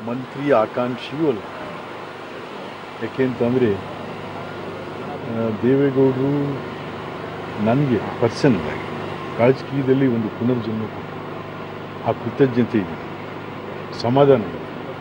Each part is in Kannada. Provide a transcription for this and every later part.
ಮಂತ್ರಿ ಆಕಾಂಕ್ಷಿಯೂ ಅಲ್ಲ ಯಾಕೆಂತಂದರೆ ದೇವೇಗೌಡರು ನನಗೆ ಪರ್ಸನ್ ರಾಜಕೀಯದಲ್ಲಿ ಒಂದು ಪುನರ್ಜನ್ಮ ಕೊಟ್ಟರು ಆ ಕೃತಜ್ಞತೆ ಇದೆ ಸಮಾಧಾನ ಇದೆ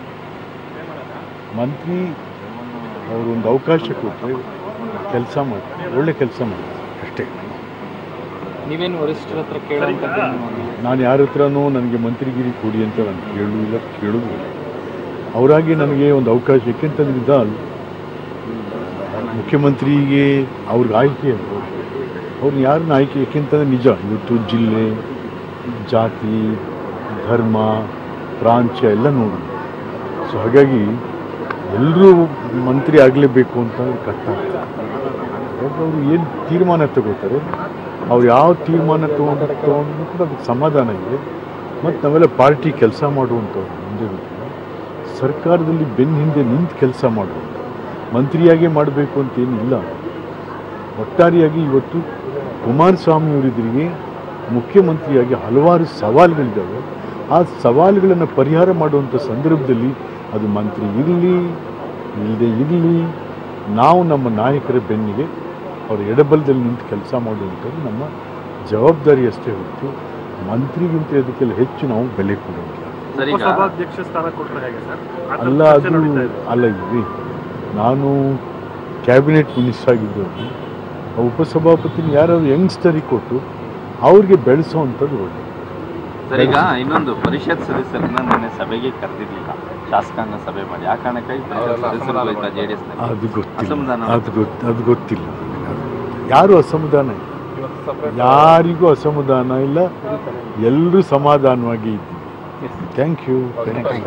ಮಂತ್ರಿ ಅವರೊಂದು ಅವಕಾಶ ಕೊಟ್ಟರೆ ಕೆಲಸ ಮಾಡ್ತಾರೆ ಒಳ್ಳೆ ಕೆಲಸ ಮಾಡ್ತಾರೆ ಅಷ್ಟೇ ನೀವೇನು ವರಿಷ್ಠರ ಹತ್ರ ಕೇಳೋಂಥದ್ದು ನಾನು ಯಾರ ಹತ್ರನೂ ನನಗೆ ಮಂತ್ರಿಗಿರಿ ಕೊಡಿ ಅಂತ ನಾನು ಕೇಳುವುದಿಲ್ಲ ಕೇಳೋದು ಇಲ್ಲ ಅವರಾಗಿ ನನಗೆ ಒಂದು ಅವಕಾಶ ಏಕೆಂತಂದ್ರೆ ದಾಲ್ ಮುಖ್ಯಮಂತ್ರಿಗೆ ಅವ್ರಿಗೆ ಆಯ್ಕೆ ಅವ್ರನ್ನ ಯಾರನ್ನ ಆಯ್ಕೆ ಏಕೆಂತಂದ್ರೆ ನಿಜ ಇವತ್ತು ಜಿಲ್ಲೆ ಜಾತಿ ಧರ್ಮ ಪ್ರಾಂತ್ಯ ಎಲ್ಲ ನೋಡಿ ಸೊ ಹಾಗಾಗಿ ಎಲ್ಲರೂ ಮಂತ್ರಿ ಆಗಲೇಬೇಕು ಅಂತ ಕಷ್ಟ ಅವರು ಏನು ತೀರ್ಮಾನ ತಗೋತಾರೆ ಅವ್ರು ಯಾವ ತೀರ್ಮಾನ ತಗೊಂಡು ತಗೊಂಡು ಕೂಡ ಅದಕ್ಕೆ ಸಮಾಧಾನ ಇದೆ ಮತ್ತು ನಾವೆಲ್ಲ ಪಾರ್ಟಿ ಕೆಲಸ ಮಾಡುವಂಥವ್ರು ಮುಂದೆ ಬಿಟ್ಟು ಸರ್ಕಾರದಲ್ಲಿ ಬೆನ್ನ ಹಿಂದೆ ನಿಂತು ಕೆಲಸ ಮಾಡುವಂಥ ಮಂತ್ರಿಯಾಗೇ ಮಾಡಬೇಕು ಅಂತೇನಿಲ್ಲ ಒಟ್ಟಾರೆಯಾಗಿ ಇವತ್ತು ಕುಮಾರಸ್ವಾಮಿ ಅವರಿದ್ರಿಗೆ ಮುಖ್ಯಮಂತ್ರಿಯಾಗಿ ಹಲವಾರು ಸವಾಲುಗಳಿದ್ದಾವೆ ಆ ಸವಾಲುಗಳನ್ನು ಪರಿಹಾರ ಮಾಡುವಂಥ ಸಂದರ್ಭದಲ್ಲಿ ಅದು ಮಂತ್ರಿ ಇರಲಿ ಇಲ್ಲದೆ ಇರಲಿ ನಾವು ನಮ್ಮ ನಾಯಕರ ಬೆನ್ನಿಗೆ ಅವರ ಎಡಬಲದಲ್ಲಿ ನಿಂತು ಕೆಲಸ ಮಾಡುವಂಥದ್ದು ನಮ್ಮ ಜವಾಬ್ದಾರಿ ಅಷ್ಟೇ ಹೊರತು ಮಂತ್ರಿಗಿಂತ ಅದಕ್ಕೆಲ್ಲ ಹೆಚ್ಚು ನಾವು ಬೆಲೆ ಕೊಡೋದಿಲ್ಲ ಸರ್ ಈಗ ಉಪಸಭಾಧ್ಯಕ್ಷ ಸ್ಥಾನ ಕೊಟ್ಟರೆ ಹೇಗೆ ಸರ್ ಆ ಥರ ಅಲ್ಲ ಚರ್ಚೆ ಅದು ನಡೀತಾ ಇದೆ. ಅಲ್ಲ ಇರಿ ನಾನು ಕ್ಯಾಬಿನೆಟ್ ಮಿನಿಸ್ಟರ್ ಆಗಿದ್ದವರು ಆ ಉಪಸಭಾಪತಿನ ಯಾರಾದ್ರು ಯಂಗ್ಸ್ಟರಿಗೆ ಕೊಟ್ಟು ಅವ್ರಿಗೆ ಬೆಳೆಸೋವಂಥದ್ದು ಒಳ್ಳೆ ಸರ್ ಈಗ ಇನ್ನೊಂದು ಪರಿಷತ್ ಸದಸ್ಯರನ್ನ ನಿನ್ನೆ ಸಭೆಗೆ ಕರೆದಿರ್ಲಿಲ್ಲ ಶಾಸಕಾಂಗ ಸಭೆ ಮಾಡಿ ಆ ಕಾರಣಕ್ಕಾಗಿ ಪರಿಷತ್ ಸದಸ್ಯರು ಹೋಯ್ತಾ ಜೆ ಡಿ ಎಸ್ ಅದು ಗೊತ್ತಿಲ್ಲ ಅಸಮಾಧಾನ ಅದು ಗೊತ್ತು ಅದು ಗೊತ್ತಿಲ್ಲ ಯಾರು ಅಸಮಾಧಾನ ಇಲ್ಲ ಯಾರಿಗೂ ಅಸಮಾಧಾನ ಇಲ್ಲ ಎಲ್ಲರೂ ಸಮಾಧಾನವಾಗಿ ಇದ್ದೀವಿ ಥ್ಯಾಂಕ್ ಯು ಥ್ಯಾಂಕ್ ಯು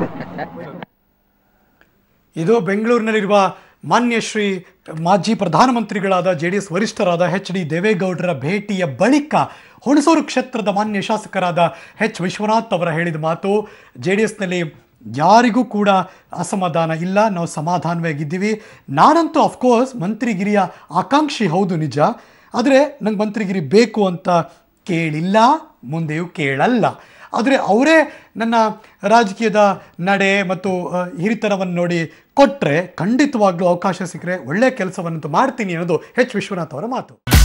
ಇದು ಬೆಂಗಳೂರಿನಲ್ಲಿರುವ ಮಾನ್ಯ ಶ್ರೀ ಮಾಜಿ ಪ್ರಧಾನಮಂತ್ರಿಗಳಾದ ಜೆ ಡಿ ಎಸ್ ವರಿಷ್ಠರಾದ ಎಚ್ ಡಿ ದೇವೇಗೌಡರ ಭೇಟಿಯ ಬಳಿಕ ಹುಣಸೂರು ಕ್ಷೇತ್ರದ ಮಾನ್ಯ ಶಾಸಕರಾದ ಎಚ್ ವಿಶ್ವನಾಥ್ ಅವರ ಹೇಳಿದ ಮಾತು ಜೆ ಡಿ ಎಸ್ನಲ್ಲಿ ಯಾರಿಗೂ ಕೂಡ ಅಸಮಾಧಾನ ಇಲ್ಲ ನಾವು ಸಮಾಧಾನವಾಗಿದ್ದೀವಿ ನಾನಂತೂ ಅಫ್ಕೋರ್ಸ್ ಮಂತ್ರಿಗಿರಿಯ ಆಕಾಂಕ್ಷಿ ಹೌದು ನಿಜ ಆದರೆ ನಂಗೆ ಮಂತ್ರಿಗಿರಿ ಬೇಕು ಅಂತ ಕೇಳಿಲ್ಲ ಮುಂದೆಯೂ ಕೇಳಲ್ಲ ಆದರೆ ಅವರೇ ನನ್ನ ರಾಜಕೀಯದ ನಡೆ ಮತ್ತು ಆ, ಹಿರಿತನವನ್ನು ನೋಡಿ ಕೊಟ್ಟರೆ ಖಂಡಿತವಾಗ್ಲೂ ಅವಕಾಶ ಸಿಕ್ಕರೆ ಒಳ್ಳೆಯ ಕೆಲಸವನ್ನು ಮಾಡ್ತೀನಿ ಅನ್ನೋದು ಎಚ್ ವಿಶ್ವನಾಥ್ ಅವರ ಮಾತು